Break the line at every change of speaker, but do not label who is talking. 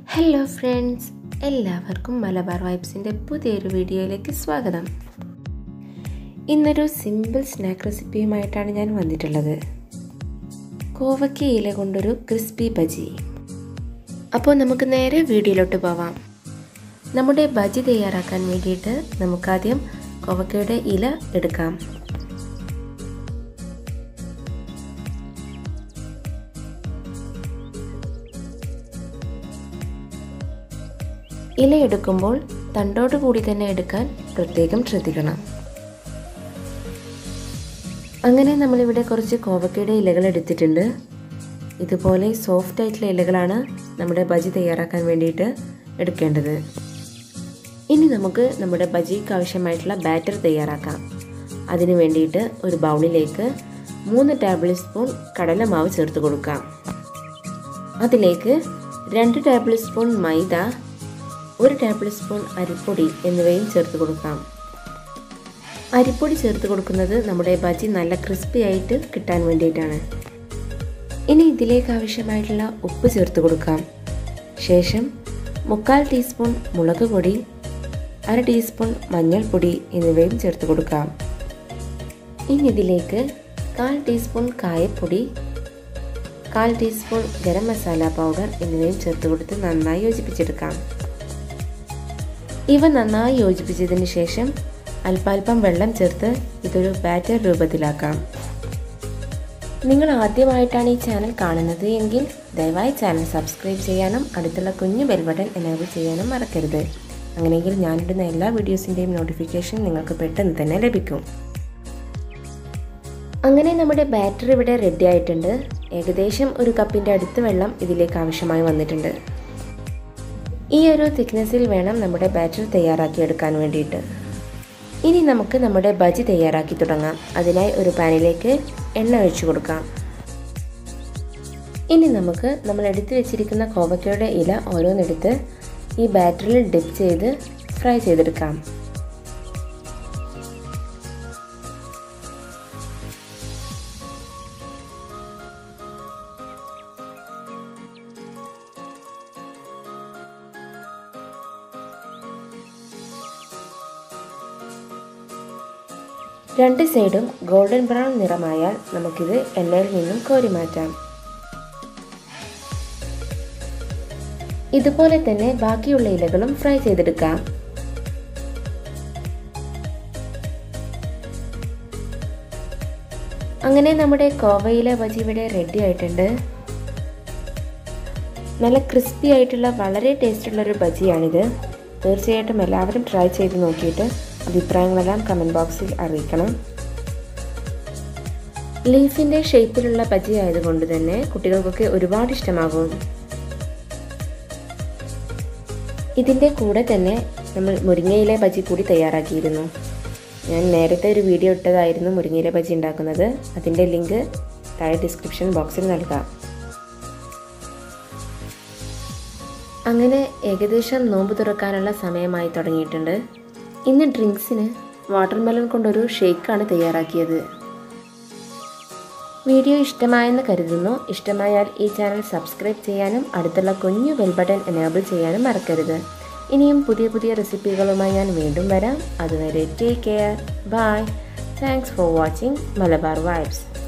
hello friends എല്ലാവർക്കും മലബാർ വൈബ്സിൻ്റെ പുതിയൊരു വീഡിയോയിലേക്ക് സ്വാഗതം ഇന്നൊരു സിമ്പിൾ സ്നാക്ക് റെസിപ്പിയുമായിട്ടാണ് ഞാൻ വന്നിട്ടുള്ളത് കോവയ്ക്ക ഇല കൊണ്ടൊരു ക്രിസ്പി ബജി അപ്പോൾ നമുക്ക് നേരെ വീഡിയോയിലോട്ട് പോവാം നമ്മുടെ ബജി തയ്യാറാക്കാൻ വേണ്ടിയിട്ട് നമുക്കാദ്യം കോവക്കയുടെ ഇല എടുക്കാം ഇല എടുക്കുമ്പോൾ തണ്ടോട് കൂടി തന്നെ എടുക്കാൻ പ്രത്യേകം ശ്രദ്ധിക്കണം അങ്ങനെ നമ്മളിവിടെ കുറച്ച് കോവക്കയുടെ ഇലകൾ എടുത്തിട്ടുണ്ട് ഇതുപോലെ സോഫ്റ്റ് ആയിട്ടുള്ള ഇലകളാണ് നമ്മുടെ ബജി തയ്യാറാക്കാൻ വേണ്ടിയിട്ട് എടുക്കേണ്ടത് ഇനി നമുക്ക് നമ്മുടെ ബജിക്ക് ആവശ്യമായിട്ടുള്ള ബാറ്റർ തയ്യാറാക്കാം അതിന് വേണ്ടിയിട്ട് ഒരു ബൗളിലേക്ക് മൂന്ന് ടേബിൾ സ്പൂൺ കടലമാവ് ചേർത്ത് കൊടുക്കാം അതിലേക്ക് രണ്ട് ടേബിൾ സ്പൂൺ മൈദ ഒരു ടേബിൾ സ്പൂൺ അരിപ്പൊടി എന്നിവയും ചേർത്ത് കൊടുക്കാം അരിപ്പൊടി ചേർത്ത് കൊടുക്കുന്നത് നമ്മുടെ ബജി നല്ല ക്രിസ്പി ആയിട്ട് കിട്ടാൻ വേണ്ടിയിട്ടാണ് ഇനി ഇതിലേക്ക് ആവശ്യമായിട്ടുള്ള ഉപ്പ് ചേർത്ത് കൊടുക്കാം ശേഷം മുക്കാൽ ടീസ്പൂൺ മുളക് പൊടി അര ടീസ്പൂൺ മഞ്ഞൾപ്പൊടി എന്നിവയും ചേർത്ത് കൊടുക്കാം ഇനി ഇതിലേക്ക് കാൽ ടീസ്പൂൺ കായപ്പൊടി കാൽ ടീസ്പൂൺ ഗരം മസാല പൗഡർ എന്നിവയും ചേർത്ത് കൊടുത്ത് നന്നായി യോജിപ്പിച്ചെടുക്കാം ഇവ നന്നായി യോജിപ്പിച്ചതിന് ശേഷം അല്പാൽപ്പം വെള്ളം ചേർത്ത് ഇതൊരു ബാറ്റർ രൂപത്തിലാക്കാം നിങ്ങൾ ആദ്യമായിട്ടാണ് ഈ ചാനൽ കാണുന്നത് എങ്കിൽ ദയവായി ചാനൽ സബ്സ്ക്രൈബ് ചെയ്യാനും അടുത്തുള്ള കുഞ്ഞു ബെൽ ബട്ടൺ എനേബിൾ ചെയ്യാനും മറക്കരുത് അങ്ങനെയെങ്കിൽ ഞാനിടുന്ന എല്ലാ വീഡിയോസിൻ്റെയും നോട്ടിഫിക്കേഷൻ നിങ്ങൾക്ക് പെട്ടെന്ന് തന്നെ ലഭിക്കും അങ്ങനെ നമ്മുടെ ബാറ്റർ ഇവിടെ റെഡി ആയിട്ടുണ്ട് ഏകദേശം ഒരു കപ്പിൻ്റെ അടുത്ത് വെള്ളം ഇതിലേക്ക് ആവശ്യമായി വന്നിട്ടുണ്ട് ഈ ഒരു തിക്നെസ്സിൽ വേണം നമ്മുടെ ബാറ്റർ തയ്യാറാക്കിയെടുക്കാൻ വേണ്ടിയിട്ട് ഇനി നമുക്ക് നമ്മുടെ ബജി തയ്യാറാക്കി തുടങ്ങാം അതിനായി ഒരു പാനിലേക്ക് എണ്ണ ഒഴിച്ചു കൊടുക്കാം ഇനി നമുക്ക് നമ്മൾ എടുത്തു വെച്ചിരിക്കുന്ന കോവക്കയുടെ ഇല ഓരോന്നെടുത്ത് ഈ ബാറ്ററിൽ ഡിപ്പ് ചെയ്ത് ഫ്രൈ ചെയ്തെടുക്കാം രണ്ട് സൈഡും ഗോൾഡൻ ബ്രൗൺ നിറമായാൽ നമുക്കിത് എണ്ണയിൽ നിന്നും കോരി മാറ്റാം ഇതുപോലെ തന്നെ ബാക്കിയുള്ള ഇലകളും ഫ്രൈ ചെയ്തെടുക്കാം അങ്ങനെ നമ്മുടെ കോവയില ബജി ഇവിടെ റെഡി ആയിട്ടുണ്ട് നല്ല ക്രിസ്പി ആയിട്ടുള്ള വളരെ ടേസ്റ്റുള്ള ഒരു ബജിയാണിത് തീർച്ചയായിട്ടും എല്ലാവരും ട്രൈ ചെയ്ത് നോക്കിയിട്ട് അഭിപ്രായങ്ങളെല്ലാം കമൻറ്റ് ബോക്സിൽ അറിയിക്കണം ലീഫിൻ്റെ ഷേപ്പിലുള്ള ബജി ആയതുകൊണ്ട് തന്നെ കുട്ടികൾക്കൊക്കെ ഒരുപാട് ഇഷ്ടമാകും ഇതിൻ്റെ കൂടെ തന്നെ നമ്മൾ മുരിങ്ങയിലെ ബജി കൂടി തയ്യാറാക്കിയിരുന്നു ഞാൻ നേരത്തെ ഒരു വീഡിയോ ഇട്ടതായിരുന്നു മുരിങ്ങയിലെ ബജി ഉണ്ടാക്കുന്നത് അതിൻ്റെ ലിങ്ക് താഴെ ഡിസ്ക്രിപ്ഷൻ ബോക്സിൽ നൽകാം അങ്ങനെ ഏകദേശം നോമ്പ് തുറക്കാനുള്ള സമയമായി തുടങ്ങിയിട്ടുണ്ട് ഇന്ന് ഡ്രിങ്ക്സിന് വാട്ടർമെലൺ കൊണ്ടൊരു ഷേക്കാണ് തയ്യാറാക്കിയത് വീഡിയോ ഇഷ്ടമായെന്ന് കരുതുന്നു ഇഷ്ടമായാൽ ഈ ചാനൽ സബ്സ്ക്രൈബ് ചെയ്യാനും അടുത്തുള്ള കുഞ്ഞു ബെൽ ബട്ടൺ എനേബിൾ ചെയ്യാനും മറക്കരുത് ഇനിയും പുതിയ പുതിയ റെസിപ്പികളുമായി ഞാൻ വീണ്ടും വരാം അതുവരെ take care bye thanks for watching Malabar vibes